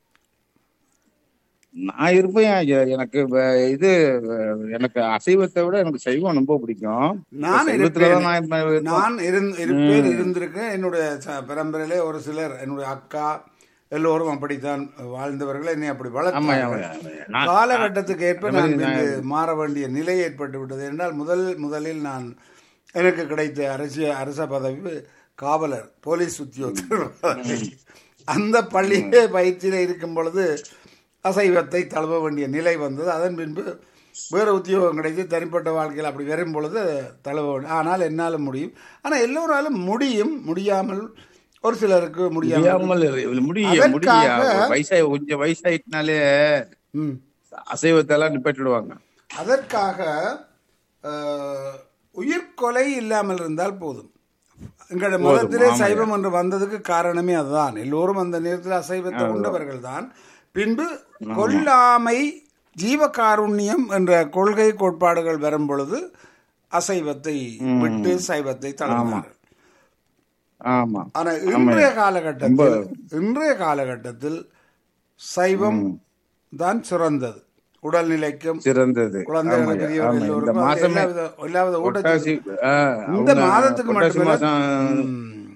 நான் இருப்பேன் எ- எனக்கு வ- இது வ- எனக்கு அசைவத்தை விட எனக்கு சைவம் ரொம்ப பிடிக்கும் நான் சைவத்துலதான் நான் இப்ப- நான் இருந் இருப்பேன் இருந்திருக்கேன் என்னுடைய ச- பரம்பரையிலே ஒரு சிலர் என்னுடைய அக்கா எல்லோரும் அப்படித்தான் வாழ்ந்தவர்கள் என்னை அப்படி ஆமா வளர்த்தார்கள் ஆமா, ஆமா. நான் காலகட்டத்துக்கு ஏற்ப அந்த நான் மாதிரி பின்பு மாற வேண்டிய நிலை ஏற்பட்டு விட்டது என்றால் முதல் முதலில் நான் எனக்கு கிடைத்த அரசியல் அரச பதவி காவலர் போலீஸ் உத்தியோகத்தர் பதவி. அந்த பள்ளியிலே பயிற்சியில இருக்கும் பொழுது அசைவத்தை தழுவ வேண்டிய நிலை வந்தது அதன் பின்பு வேறு உத்தியோகம் கிடைத்து தனிப்பட்ட வாழ்க்கையில் அப்படி வரும் பொழுது தழுவ வேண்டும் ஆனால் என்னால் முடியும் ஆனால் எல்லோராலும் முடியும் முடியாமல் ஒரு சிலருக்கு முடியாமல் முடியாமல் இரு- முடிய முடிய அதற்காக- வயசாயி கொஞ்சம் வயசாயிட்டுனாலே ம் அசைவத்தை எல்லாம் நிப்பாட்டிடுவாங்க அதற்காக அஹ், உயிர்கொலை இல்லாமல் இருந்தால் போதும் எங்களோட மதத்திலே ஆமாய்யா. சைவம் என்று வந்ததுக்கு காரணமே அதுதான் எல்லோரும் அந்த நேரத்தில் அசைவத்தை உண்டவர்கள் தான் பின்பு கொல்லாமை ஜீவகாருண்யம் என்ற கொள்கை கோட்பாடுகள் வரும் பொழுது அசைவத்தை விட்டு சைவத்தை தளர்ந்தார்கள் ஆமா ஆனா இன்றைய காலகட்டத்தில் இன்றைய காலகட்டத்தில் சைவம் தான் சிறந்தது உடல்நிலைக்கும் சிறந்தது குழந்தைகள் ஆமாய்யா, பெரியவர்கள் ஆமா. இந்த எல்லோருக்கும் அது மாசமே எல்லாவித எல்லாவித பொட்டாசி ஊட்டச்சத்து ஆ, இந்த அவங்க மாதத்துக்கு பொட்டாசி மட்டுமல்ல மாசம்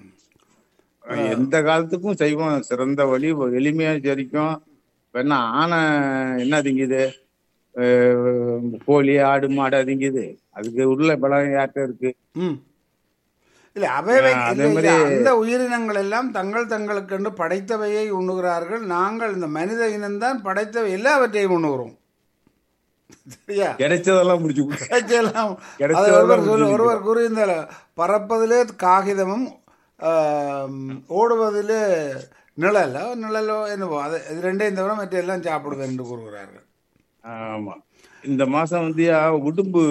ம், எந்த காலத்துக்கும் சைவம் சிறந்த வழி எளிமையா சரிக்கும் வேணா ஆனை என்ன திங்குது அஹ், கோழி ஆடு மாடு திங்குது அதுக்கு உள்ள பலம் யார்கிட்ட இருக்கு ம். இல்ல அவைவை ஆ, அதே இல்ல, இல்ல, மாதிரி- அந்த உயிரினங்கள் எல்லாம் தங்கள் தங்களுக்கென்று படைத்தவையை உண்ணுகிறார்கள் நாங்கள் இந்த மனித இனம்தான் படைத்தவை எல்லாவற்றையும் உண்ணுகிறோம் சரியா கிடைச்சதெல்லாம் முடிச்சு கிடைச்செல்லாம் கிடைச்ச அது வேலை ஒருவர் சொல்லு முடிஞ்சுது. ஒருவர் கூறியிருந்தால பறப்பதிலே காகிதமும் ஆம், ஓடுவதிலே நிழலோ நிழலோ என்னவோ அது இது ரெண்டையும் தவிர மற்ற எல்லாம் சாப்பிடுவேன் என்று கூறுகிறார்கள் ஆமா இந்த மாசம் வந்து யா, உடும்பு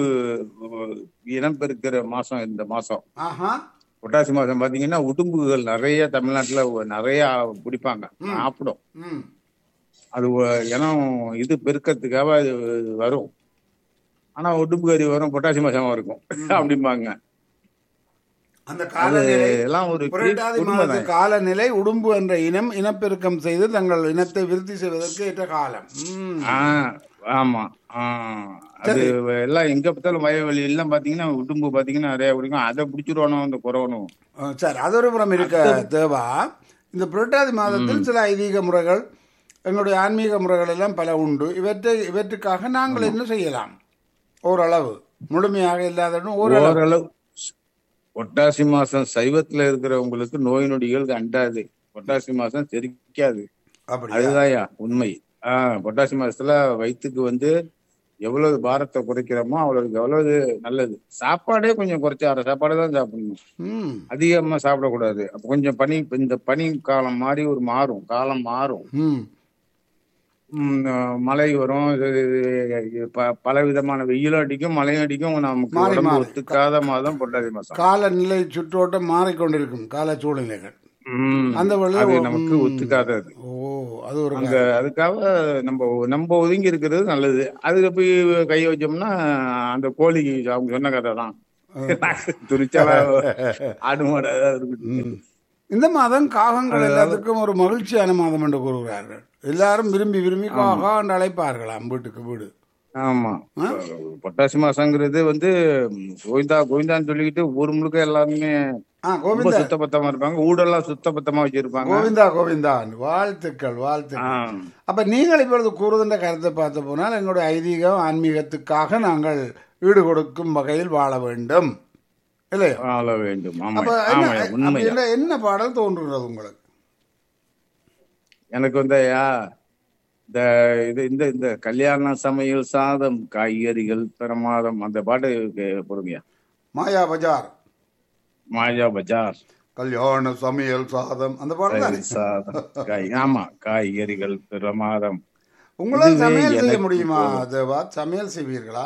இனம் பெருக்கிற மாசம் இந்த மாசம் ஆஹா புரட்டாசி மாசம் பாத்தீங்கன்னா உடும்புகள் நிறைய தமிழ்நாட்டுல நிறைய பிடிப்பாங்க சாப்பிடும் ம் அது ஒ- இனம் இது பெருக்கத்துக்காக அது வரும் ஆனா உடும்பு கறி வரும் பொட்டாசி மாசமா இருக்கும் அப்படிம்பாங்க அந்த அது காலநிலை எல்லாம் ஒரு பெரிய புரட்டாதி கொடுமை மாதத்து தான். காலநிலை உடும்பு என்ற இனம் இனப்பெருக்கம் செய்து தங்கள் இனத்தை விருத்தி செய்வதற்கு ஏற்ற காலம் ம். ஆ, ஆமா ஆ, அது எல்லாம் எங்க பார்த்தாலும் வயவெளி எல்லாம் பாத்தீங்கன்னா உடும்பு பாத்தீங்கன்னா நிறைய பிடிக்கும் அதை பிடிச்சிருவானோ அந்த குறவனும் ஆ, சரி அது ஒரு புறம் இருக்க தேவா இந்த புரட்டாதி மாதத்தில் சில ஐதீக முறைகள் எங்களுடைய ஆன்மீக முறைகள் எல்லாம் பல உண்டு இவற்றை இவற்றுக்காக நாங்கள் என்ன செய்யலாம் ஓரளவு முழுமையாக இல்லாததும் ஓரளவு ஓரளவு பொட்டாசி மாசம் சைவத்துல இருக்கிறவங்களுக்கு நோய் நொடிகள் அண்டாது பொட்டாசி மாசம் செரிக்காது அப்படி அதுதான்யா உண்மை ஆஹ் பொட்டாசி மாசத்துல வயிற்றுக்கு வந்து எவ்வளவு பாரத்தை குறைக்கிறோமோ அவ்வளவுக்கு எவ்வளவு நல்லது சாப்பாடே கொஞ்சம் குறைச்சு அரை சாப்பாடு தான் சாப்பிடணும் ம் அதிகமா சாப்பிடக்கூடாது அப்ப கொஞ்சம் பனி இந்த பனி காலம் மாதிரி ஒரு மாறும் காலம் மாறும் ம் உம், மழை வரும் இது- இது ப- பல விதமான வெயிலும் அடிக்கும் மழையும் அடிக்கும் நமக்கு மாறி உடம்பு மாறி. ஒத்துக்காத மாதம் பொட்டாசி மாசம் காலநிலை சுற்றோட்டம் மாறிக்கொண்டிருக்கும் கால சூழ்நிலைகள் உம், அந்த வழியில அது ஒ- நமக்கு ம். ஒத்துக்காதது ஓ அது ஒரு அங்க அதுக்காக நம்ம நம்ம ஒதுங்கி இருக்கிறது நல்லது அதுல போய் கை வச்சோம்னா அந்த கோழி அவங்க சொன்ன கதை தான் துணிச்சலா ஆடு மாடு ஏதாவது இருக்குது. ம். இந்த மாதம் காகங்கள் எல்லாத்துக்கும் ஒரு மகிழ்ச்சியான மாதம் என்று கூறுகிறார்கள் எல்லாரும் விரும்பி விரும்பி காகா என்று அழைப்பார்களாம் வீட்டுக்கு வீடு ஆமா பொட்டாசி மாசங்கிறது வந்து கோவிந்தா கோவிந்தான்னு சொல்லிக்கிட்டு ஊர் முழுக்க எல்லாருமே ஆ ரொம்ப கோவிந்தா சுத்தபத்தமா இருப்பாங்க ஊடெல்லாம் சுத்தபத்தமா வச்சிருப்பாங்க கோவிந்தா கோவிந்தா வாழ்த்துக்கள் வாழ்த்துக்கள் ஆஹ் அப்ப நீங்கள் இப்பொழுது கூறுகின்ற கருத்தை பார்த்து போனால் எங்களுடைய ஐதீகம் ஆன்மீகத்துக்காக நாங்கள் ஈடு கொடுக்கும் வகையில் வாழ வேண்டும் இல்லையா வாழ வேண்டும் ஆமா அப்ப என்ன ஆமா அப்படி உண்மை என்ன என்ன பாடல் தோன்றுகிறது உங்களுக்கு எனக்கு வந்து ஐயா இந்த இது இந்த இந்த கல்யாண சமையல் சாதம் காய்கறிகள் பிரமாதம் அந்த பாட்டு கே- போடுங்கய்யா மாயா பஜார் மாயா பஜார் கல்யாண சமையல் சாதம் அந்த பாடல் தானே சாதம் காய் ஆமா காய்கறிகள் பிரமாதம் உங்களால் இதுவே சமையல் செய்ய எனக்கு முடியுமா தேவா சமையல் செய்வீர்களா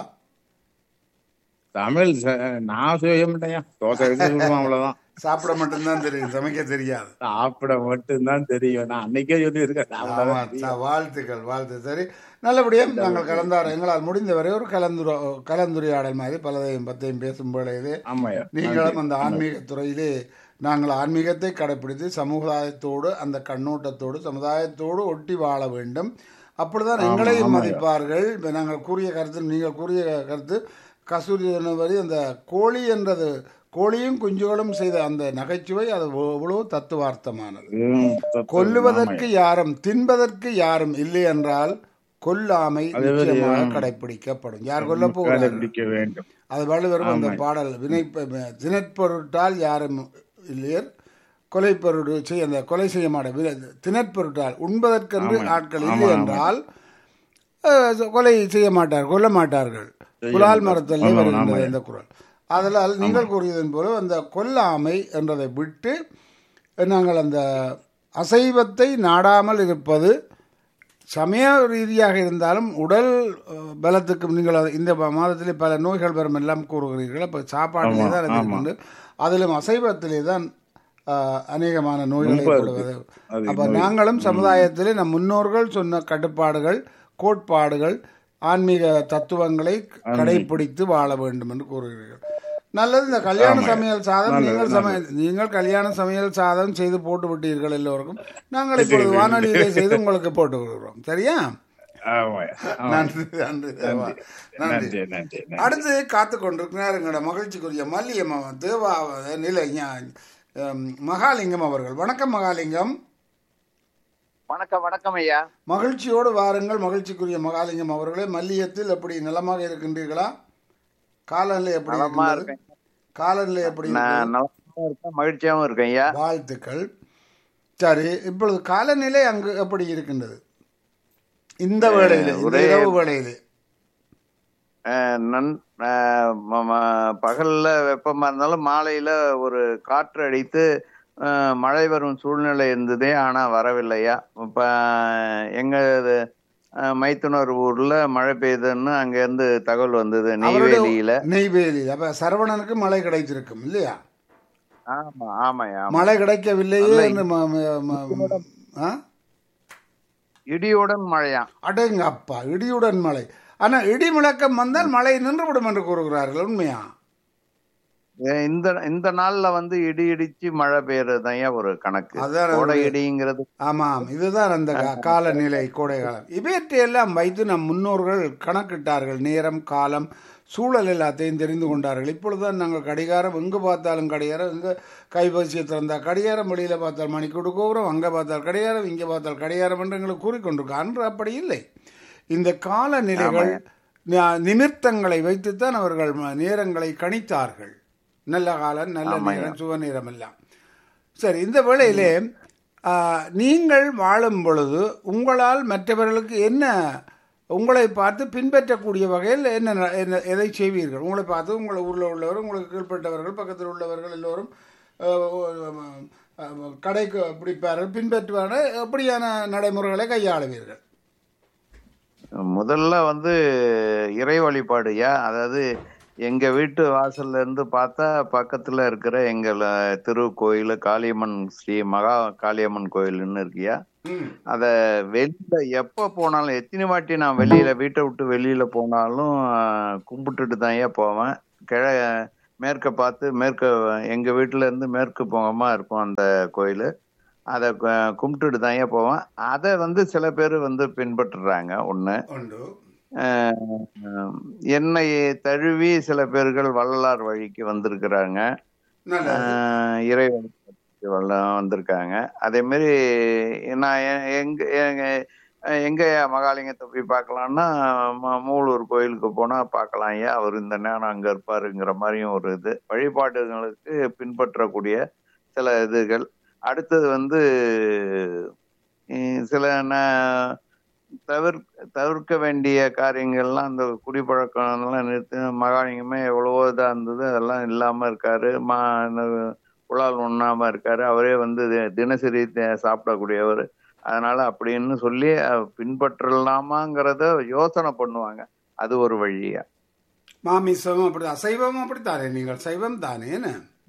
தமிழ் ச- நான் செய்ய மாட்டேன்யா தோசை எடுத்து சொல்லுவேன் அவ்வளவுதான் சாப்பிட மட்டும்தான் தெரியும் சமைக்க தெரியாது சாப்பிட மட்டும்தான் தெரியும் நான் அன்னைக்கே சொல்லி இருக்கேன் ஆமா, ச- வாழ்த்துக்கள் வாழ்த்து சரி நல்லபடியாக நாங்கள் கலந்தார் எங்களால் முடிந்தவரை ஒரு கலந்துர கலந்துரையாடல் மாதிரி பலதையும் பத்தையும் பேசும் பொழுது ஆமாய்யா நீங்களும் அந்த ஆன்மீக துறையிலே நாங்கள் ஆன்மீகத்தை கடைப்பிடித்து சமுதாயத்தோடு அந்த கண்ணோட்டத்தோடு சமுதாயத்தோடு ஒட்டி வாழ வேண்டும் அப்படிதான் எங்களையும் மதிப்பார்கள் இப்ப நாங்கள் கூறிய கருத்து நீங்கள் கூறிய கருத்து கஸ்தூரி வரி அந்த கோழி என்றது கோழியும் குஞ்சுகளும் செய்த அந்த நகைச்சுவை அது எவ்வளவு தத்துவார்த்தமானது ம், தத்துவம். கொல்லுவதற்கு யாரும் தின்பதற்கு யாரும் இல்லை என்றால் கொல்லாமை நிச்சயமாக கடைபிடிக்கப்படும் யார் கொல்ல போகிறார்கள் கடைபிடிக்க வேண்டும் அது வள்ளுவரும் அந்த பாடல் வினை தினற்பொருட்டால் யாரும் இல்லையர் கொலை பொருடு செய்ய அந்த கொலை செய்ய மாட்ட தினற்பொருட்டால் உண்பதற்கென்று ஆட்கள் இல்லை என்றால் அஹ், கொலை செய்ய மாட்டார் கொல்ல மாட்டார்கள் குலால் மரத்தில் வருகின்றது இந்த குரல் அதனால் நீங்கள் கூறியதன் போல அந்த கொல்லாமை என்றதை விட்டு நாங்கள் அந்த அசைவத்தை நாடாமல் இருப்பது சமய ரீதியாக இருந்தாலும் உடல் அஹ், பலத்துக்கு நீங்கள் அது- இந்த மாதத்திலே பல நோய்கள் வரும் எல்லாம் கூறுகிறீர்கள் அப்போ சாப்பாட்டிலே தான் அது இருக்குது அதிலும் அசைவத்திலே தான் அஹ், அநேகமான நோய்கள் ஏற்படுவது அது அப்போ நாங்களும் சமுதாயத்திலே நம் முன்னோர்கள் சொன்ன கட்டுப்பாடுகள் கோட்பாடுகள் ஆன்மீக தத்துவங்களை கடைபிடித்து வாழ வேண்டும் என்று கூறுகிறீர்கள் நல்லது இந்த கல்யாண சமையல் சாதம் நீங்கள் சமையல் நீங்கள் கல்யாண சமையல் சாதம் செய்து போட்டு விட்டீர்கள் எல்லோருக்கும் நாங்கள் இப்பொழுது வானொலியிலே செய்து உங்களுக்கு போட்டு விடுகிறோம் சரியா ஆமாய்யா ஆமா. நன்றி நன்றி தேவா நன்றி நன்றி நன்றி நன்றி. அடுத்து காத்து கொண்டிருக்கிறார் எங்களோட மகிழ்ச்சிக்குரிய மல்லியம் தேவா நிலை ஞா- அம், மகாலிங்கம் அவர்கள் வணக்கம் மகாலிங்கம் வணக்கம் வணக்கம் ஐயா மகிழ்ச்சியோடு வாருங்கள் மகிழ்ச்சிக்குரிய மகாலிங்கம் அவர்களே மல்லியத்தில் எப்படி நலமாக இருக்கின்றீர்களா காலநிலை எப்படி நலமா இருக்கின்றது? இருக்கேன் காலநிலை எப்படி நான் இருக்கிறது? நலமாவும் இருக்கேன் மகிழ்ச்சியாவும் இருக்கேன் ஐயா வாழ்த்துக்கள் சரி இப்பொழுது காலநிலை அங்கு எப்படி இருக்கின்றது இந்த வேளையிலே இந்த ஒரே- இரவு வேளையிலே அஹ், நன் அஹ், ம- ம- பகல்ல வெப்பமா இருந்தாலும் மாலையில ஒரு காற்று அடித்து அஹ், மழை வரும் சூழ்நிலை இருந்ததே ஆனா வரவில்லையா இப்ப எங்க இது, அஹ், மைத்துனர் ஊர்ல மழை பெய்யுதுன்னு அங்க இருந்து தகவல் வந்தது நெய்வேலியில நெய்வேலி அப்ப சரவணனுக்கு மழை கிடைச்சிருக்கும் இல்லையா ஆமா ஆமாய்யா ஆமா. மழை கிடைக்கவில்லையே என்று ம- ம- ம- ஆ? இடியுடன் மழையா அடேங்க அப்பா இடியுடன் மழை ஆனா இடி முழக்கம் வந்தால் மழை நின்றுவிடும் என்று கூறுகிறார்கள் உண்மையா ஏ- இந்த இந்த நாள்ல வந்து இடி இடிச்சு மழை பெய்யறது ஒரு கணக்கு அதான் கோடை அது- இடிங்கிறது ஆமாம் இதுதான் அந்த கா- காலநிலை கோடை காலம் இவற்றையெல்லாம் வைத்து நம் முன்னோர்கள் கணக்கிட்டார்கள் நேரம் காலம் சூழல் எல்லாத்தையும் தெரிந்து கொண்டார்கள் இப்பொழுதுதான் நாங்கள் கடிகாரம் எங்கு பார்த்தாலும் கடிகாரம் எங்கே கைபேசியை திறந்தால் கடிகாரம் வெளியில் பார்த்தால் மணிக்கூடு கோபுரம் அங்கே பார்த்தால் கடிகாரம் இங்கே பார்த்தால் கடிகாரம் என்று எங்களுக்கு கூறிக்கொண்டிருக்கோம் அன்று அப்படி இல்லை இந்த காலநிலைகள் ந- நிமித்தங்களை வைத்துத்தான் அவர்கள் ம- நேரங்களை கணித்தார்கள் நல்ல காலம் நல்ல நேரம் சுப நேரம் எல்லாம் சரி இந்த வேளையிலே ஆ, நீங்கள் வாழும் பொழுது உங்களால் மற்றவர்களுக்கு என்ன உங்களை பார்த்து பின்பற்றக்கூடிய வகையில் என்ன ந- என்ன எதை செய்வீர்கள் உங்களை பார்த்து உங்களை ஊரில் உள்ளவர் உங்களுக்கு கீழ்ப்பட்டவர்கள் பக்கத்தில் உள்ளவர்கள் எல்லோரும் ஆ, ஆ, கடைக்கு பிடிப்பார்கள் பின்பற்றுவார்கள் எப்படியான நடைமுறைகளை கையாளுவீர்கள் முதல்ல வந்து இறை வழிபாடுயா அதாவது எங்க வீட்டு வாசல்ல இருந்து பார்த்தா பக்கத்துல இருக்கிற எங்க திருக்கோயில் காளியம்மன் ஸ்ரீ மகா காளியம்மன் கோயில்னு இருக்கியா ம் அத வெளியில எப்ப போனாலும் எத்தனை வாட்டி நான் வெளியில வீட்டை விட்டு வெளியில போனாலும் ஆஹ், கும்பிட்டுட்டு தான் ஏன் போவேன் கிழ மேற்க பார்த்து மேற்க எங்க வீட்டுல இருந்து மேற்கு போகமா இருக்கும் அந்த கோயில் அதை கும்பிட்டுட்டு தான் ஏன் போவேன் அதை வந்து சில பேர் வந்து பின்பற்றுறாங்க ஒண்ணு உண்டு ஆஹ், என்னை தழுவி சில பேர்கள் வள்ளலார் வழிக்கு வந்திருக்கிறாங்க நல்லது ஆஹ் இறை வழிபாட்டுக்கு வல்ல- வந்திருக்காங்க அதே மாதிரி நான் எ- எங்க எங்க எங்க மகாலிங்கத்தை போய் பார்க்கலாம்னா ம- மூலூர் கோயிலுக்கு போனா பார்க்கலாம் ஐயா அவர் இந்த நேரம் அங்க இருப்பாருங்கிற மாதிரியும் ஒரு இது வழிபாடுகளுக்கு பின்பற்றக்கூடிய சில இதுகள் அடுத்தது வந்து உம், சில ந- தவிர் தவிர்க்க வேண்டிய காரியங்கள்லாம் அந்த குடிப்பழக்கம் எல்லாம் நிறுத்தி மகாலிங்கமே எவ்வளவோ இதா இருந்தது அதெல்லாம் இல்லாம இருக்காரு மா புலால் உண்ணாம இருக்காரு அவரே வந்து தி- தினசரி த- சாப்பிடக்கூடியவர் அதனால அப்படின்னு சொல்லி அஹ், பின்பற்றலாமாங்கிறத யோசனை பண்ணுவாங்க அது ஒரு வழியா மாமிசம் அப்படி அசைவம் அப்படித்தானே நீங்கள் சைவம் தானே என்ன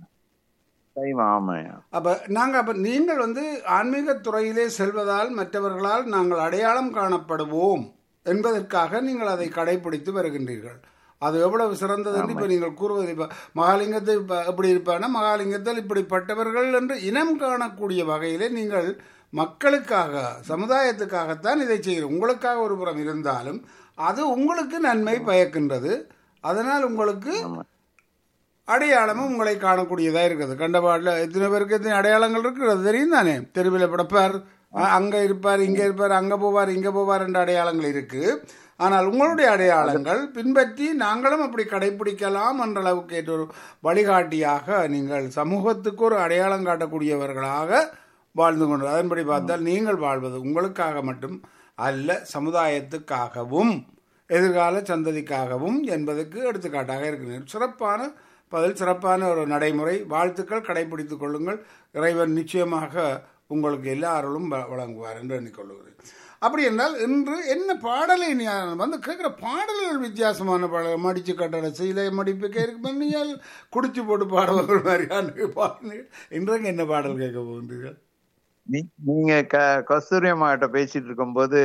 சைவம் ஆமாய்யா அப்ப நாங்க அப்ப நீங்கள் வந்து ஆன்மீக துறையிலே செல்வதால் மற்றவர்களால் நாங்கள் அடையாளம் காணப்படுவோம் என்பதற்காக நீங்கள் அதை கடைபிடித்து வருகின்றீர்கள் அது எவ்வளவு சிறந்தது என்று இப்ப நீங்கள் கூறுவது இப்ப மகாலிங்கத்தை இப்ப எப்படி இருப்பானா மகாலிங்கத்தில் இப்படிப்பட்டவர்கள் என்று இனம் காணக்கூடிய வகையிலே நீங்கள் மக்களுக்காக சமுதாயத்துக்காகத்தான் இதை செய்கிறோம் உங்களுக்காக ஒரு புறம் இருந்தாலும் அது உங்களுக்கு நன்மை பயக்கின்றது அதனால் உங்களுக்கு அடையாளமும் உங்களை காணக்கூடியதாக இருக்குது கண்டபாடில் எத்தனை பேருக்கு எத்தனை அடையாளங்கள் இருக்கிறது தெரியும் தானே தெருவில் படப்பார் அங்கே இருப்பார் இங்கே இருப்பார் அங்கே போவார் இங்கே போவார் என்ற அடையாளங்கள் இருக்கு ஆனால் உங்களுடைய அடையாளங்கள் பின்பற்றி நாங்களும் அப்படி கடைபிடிக்கலாம் என்ற அளவுக்கு ஏற்ற ஒரு வழிகாட்டியாக நீங்கள் சமூகத்துக்கு ஒரு அடையாளம் காட்டக்கூடியவர்களாக வாழ்ந்து கொண்டு அதன்படி பார்த்தால் நீங்கள் வாழ்வது உங்களுக்காக மட்டும் அல்ல சமுதாயத்துக்காகவும் எதிர்கால சந்ததிக்காகவும் என்பதற்கு எடுத்துக்காட்டாக இருக்கிறது சிறப்பான பதில் சிறப்பான ஒரு நடைமுறை வாழ்த்துக்கள் கடைபிடித்துக் கொள்ளுங்கள் இறைவன் நிச்சயமாக உங்களுக்கு எல்லா அருளும் வ- வழங்குவார் என்று எண்ணிக்கொள்கிறேன் அப்படி என்றால் இன்று என்ன பாடலை நீ வந்து கேட்குற பாடல்கள் வித்தியாசமான பாடல் மடிச்சு கட்டட சீலை மடிப்பு கேட்க நீங்கள் குடிச்சு போட்டு பாடுபவர்கள் மாதிரியான பாடல்கள் இன்றைக்கு என்ன பாடல் கேட்க போகின்றீர்கள் நீ- நீங்க க கஸ்தூரி அம்மா கிட்ட பேசிட்டு இருக்கும்போது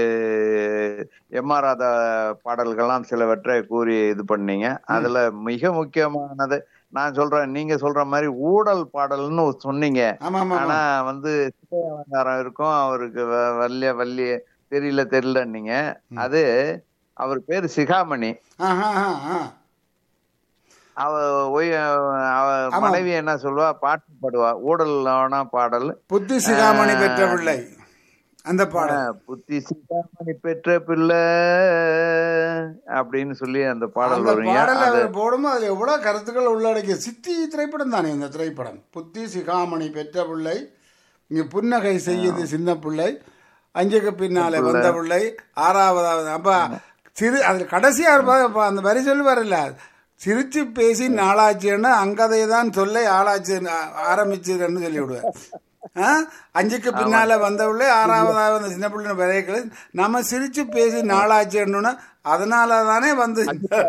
எம் ஆர் ராதா பாடல்கள்லாம் சிலவற்றை கூறி இது பண்ணீங்க அதுல மிக முக்கியமானது நான் சொல்றேன் நீங்க சொல்ற மாதிரி ஊடல் பாடல்னு சொன்னீங்க ஆமா ஆமா ஆனா வந்து சிலை அலங்காரம் இருக்கும் அவருக்கு வ- வல்லிய வல்லிய தெரியல தெரியல நீங்க அது அவர் பேரு சிகாமணி ஆஹா ஆஹா, ஆஹா. அவ ஒய்- அவ ஆமா. மனைவி என்ன சொல்லுவா பாட்டு பாடுவா ஊடல் ஆனா பாடல் புத்தி சிகாமணி பெற்ற பிள்ளை அந்த பாடல் புத்தி சிகாமணி பெற்ற பிள்ளை அப்படின்னு சொல்லி அந்த பாடல் அந்த வருங்க பாடல் அது அவர் போடும்போது அதுல எவ்வளவு கருத்துக்கள் உள்ளடக்கிய சித்தி திரைப்படம் தானே இந்த திரைப்படம் புத்தி சிகாமணி பெற்ற பிள்ளை இங்க புன்னகை செய்யுது சின்ன பிள்ளை அஞ்சுக்கு பின்னாலே வந்த பிள்ளை ஆறாவதாவது அப்ப சிறு அது கடைசியா இருப்பா- அப்ப அந்த வரி சொல்லுவார்ல சிரிச்சு பேசி நாளாச்சுன்னு அங்கதை தான் சொல்ல ஆளாச்சு ஆரம்பிச்சதுன்னு சொல்லி விடுவேன் ஆ? அஞ்சுக்கு பின்னால வந்தவள்ளே ஆறாவதாவது அந்த சின்ன பிள்ளை விதைகள் நம்ம சிரிச்சு பேசி நாளாச்சுன்னு அதனால தானே வந்து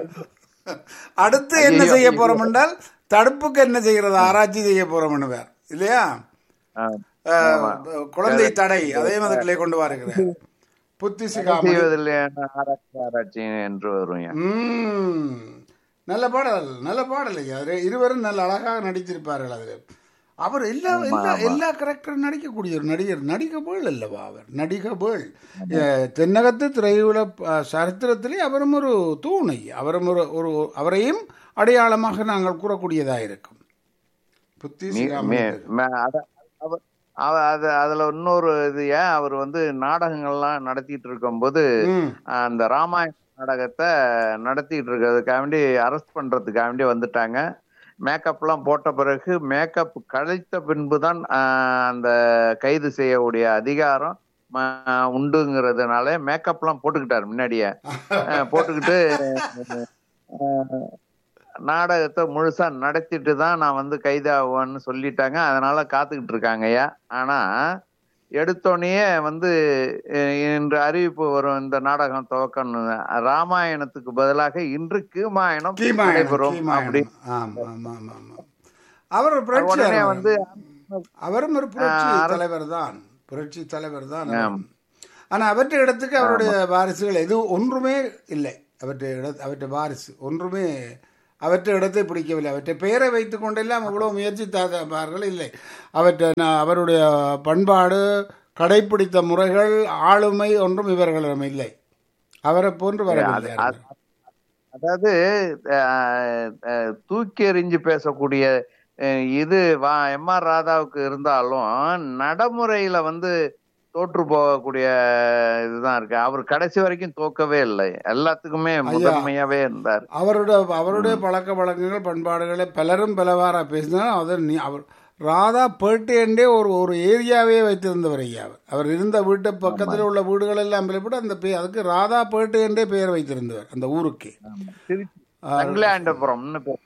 அடுத்து என்ன செய்ய போறோம் என்றால் தடுப்புக்கு என்ன செய்யறது ஆராய்ச்சி செய்ய போறோம் வேற இல்லையா ஆ, அஹ், குழந்தை தடை அதே மதத்திலே கொண்டு வருகிறேன் புத்தி சிகாமணி செய்வதில்லை ஆராய்ச்சி ஆராய்ச்சி என்று வரும் ம். நல்ல பாடல் நல்ல பாடல் ஐயா அது இருவரும் நல்ல அழகாக நடித்திருப்பார்கள் அதில் அவர் எல்லா எல்லா எல்லா கரெக்டரும் நடிக்கக்கூடிய ஒரு நடிகர் நடிகபேள் அல்லவா அவர் நடிகபேள் அஹ், தென்னகத்து திரையுல அஹ், சரித்திரத்திலே அவரும் ஒரு தூணை அவரும் ஒரு ஒரு அவரையும் அடையாளமாக நாங்கள் கூறக்கூடியதாக இருக்கும் புத்தி மீ- சிகாமணி மே- மே- அத- அவ- அவ- அது அதுல இன்னொரு இது ஏன் அவர் வந்து நாடகங்கள்லாம் நடத்திட்டு இருக்கும்போது ம் அந்த ராமாயண நாடகத்தை நடத்திட்டு இருக்கிறதுக்காக வேண்டி அரெஸ்ட் பண்றதுக்காக வேண்டி வந்துட்டாங்க மேக்கப்லாம் போட்ட பிறகு மேக்கப் கழித்த பின்புதான் ஆஹ், அந்த கைது செய்யக்கூடிய அதிகாரம் ம- உண்டுங்கிறதுனால மேக்கப்லாம் போட்டுக்கிட்டாரு முன்னாடியே ஆஹ், போட்டுக்கிட்டு ஆஹ், நாடகத்தை முழுசா நடத்திட்டு தான் நான் வந்து கைதாகுவேன்னு சொல்லிட்டாங்க அதனால காத்துக்கிட்டு இருக்காங்க ஐயா ஆனா எடுத்தோடனே வந்து அஹ், இன்று அறிவிப்பு வரும் இந்த நாடகம் துவக்கணும் ராமாயணத்துக்கு பதிலாக இன்று கீமாயணம் கீமாயணம் நடைபெறும் அப்படி கீமாயணம் ஆமா ஆமா ஆமா ஆமா அவர் ஒரு புரட்சி உடனே தலைவர். வந்து அவரும் ஒரு புரட்சி ஆ, அரசு- தலைவர் தான் புரட்சி தலைவர் தான் ஆம். அவர். ஆனா அவற்றை இடத்துக்கு அவருடைய வாரிசுகள் எது ஒன்றுமே இல்லை அவற்றை இட அவற்றை வாரிசு ஒன்றுமே அவற்றை இடத்தை பிடிக்கவில்லை அவற்றை பெயரை வைத்துக் கொண்டெல்லாம் அவ்வளவு முயற்சி தார்கள் இல்லை அவற்றை நான் அவருடைய பண்பாடு கடைப்பிடித்த முறைகள் ஆளுமை ஒன்றும் இவர்களிடம் இல்லை அவரை போன்று வரவில்லை அது- அதாவது அஹ், அஹ், தூக்கி எறிஞ்சு பேசக்கூடிய அஹ், இது வா எம் ஆர் ராதாவுக்கு இருந்தாலும் நடைமுறையில வந்து தோற்று போகக்கூடிய இதுதான் இருக்கு அவர் கடைசி வரைக்கும் தோக்கவே இல்லை எல்லாத்துக்குமே முதன்மையாவே இருந்தார் அவருடைய அவருடைய பழக்க வழக்கங்கள் பண்பாடுகளை பலரும் பலவாரா பேசினாலும் அவர் நீ அவர் ராதா பேட்டையண்டே ஒரு ஒரு ஏரியாவே வைத்திருந்தவர் ஐயா அவர் அவர் இருந்த வீட்டு பக்கத்தில் உள்ள வீடுகள் எல்லாம் பிள்ளைப்பட்டு அந்த பே அதுக்கு ராதா பேட்டையண்டே பெயர் வைத்திருந்தவர் அந்த ஊருக்கு திருச்சி சங்கிலியாண்டபுரம்னு பேர்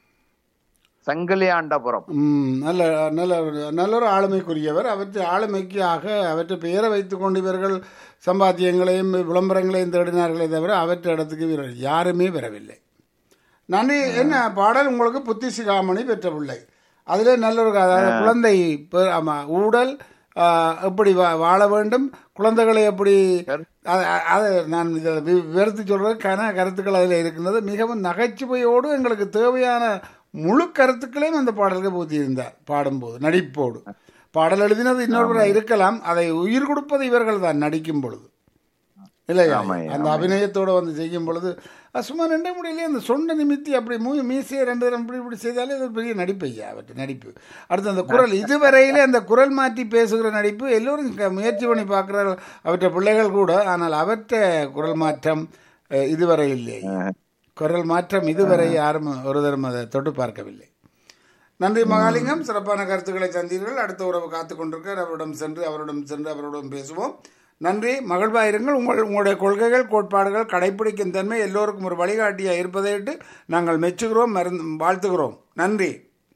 சங்கிலியாண்டபுரம் ம், நல்ல நல்ல ஒரு- நல்ல ஒரு ஆளுமைக்குரியவர் அவற்றை ஆளுமைக்கு ஆக அவற்றை பெயரை வைத்துக் கொண்டு இவர்கள் சம்பாத்தியங்களையும் விளம்பரங்களையும் தேடினார்களே தவிர அவற்றை இடத்துக்கு இவர்கள் யாருமே வரவில்லை நன்றி என்ன பாடல் உங்களுக்கு புத்தி சிகாமணி பெற்ற பிள்ளை அதிலே நல்ல ஒரு அதாவது குழந்தை பெ- ஆமா ஊடல் ஆ, எப்படி வா- வாழ வேண்டும் குழந்தைகளை எப்படி அது- அது நான் இதை வி- விவரித்து சொல்றது கன கருத்துக்கள் அதில் இருக்கின்றது மிகவும் நகைச்சுவையோடு எங்களுக்கு தேவையான முழு கருத்துக்களையும் அந்த பாடலுக்கு பூத்தியிருந்தார் பாடும்போது நடிப்போடு பாடல் எழுதினது இன்னொருவராக இருக்கலாம் அதை உயிர் கொடுப்பது இவர்கள் தான் நடிக்கும் பொழுது இல்லையா ஆமாய்யா, அந்த அபிநயத்தோட வந்து செய்யும் பொழுது அது சும்மா ரெண்டே முடியலையே அந்த சொன்ன நிமித்தி அப்படி மூ மீசையை ரெண்டு தரம் இப்படி இப்படி செய்தாலே அது ஒரு பெரிய நடிப்பு ஐயா அவற்றை நடிப்பு அடுத்து அந்த குரல் இதுவரையிலே அந்த குரல் மாற்றி பேசுகிற நடிப்பு எல்லோரும் க- முயற்சி பண்ணி பார்க்குற அவற்றை பிள்ளைகள் கூட ஆனால் அவற்றை குரல் மாற்றம் அஹ், இதுவரை இல்லை குரல் மாற்றம் இதுவரை யாரும் ஒரு தரம் அதை தொட்டு பார்க்கவில்லை நன்றி மகாலிங்கம் சிறப்பான கருத்துக்களை தந்தீர்கள் அடுத்த உறவு காத்து கொண்டிருக்கிறார் அவரிடம் சென்று அவரிடம் சென்று அவரிடம் பேசுவோம் நன்றி மகிழ்வாயிருங்கள் உங்கள் உங்களுடைய கொள்கைகள் கோட்பாடுகள் கடைப்பிடிக்கும் தன்மை எல்லோருக்கும் ஒரு வழிகாட்டியாக இருப்பதையிட்டு நாங்கள் மெச்சுகிறோம் மருந்து வாழ்த்துகிறோம் நன்றி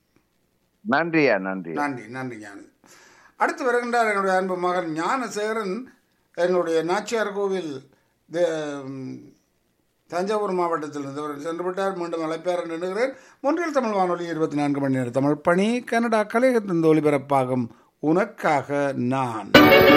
நன்றியா நன்றி நன்றி நன்றி ஞான அடுத்து வருகின்றார் என்னுடைய அன்பு மகன் ஞானசேகரன் எங்களுடைய நாச்சியார் கோவில் தே- ம், தஞ்சாவூர் மாவட்டத்தில் இருந்தவர் சென்று விட்டார் மீண்டும் அழைப்பார் என்று எண்ணுகிறேன் ஒன்றில் தமிழ் வானொலி இருபத்தி நான்கு மணி நேர தமிழ் பணி கனடா கலையகத்தின் ஒலிபரப்பாகும் உனக்காக நான்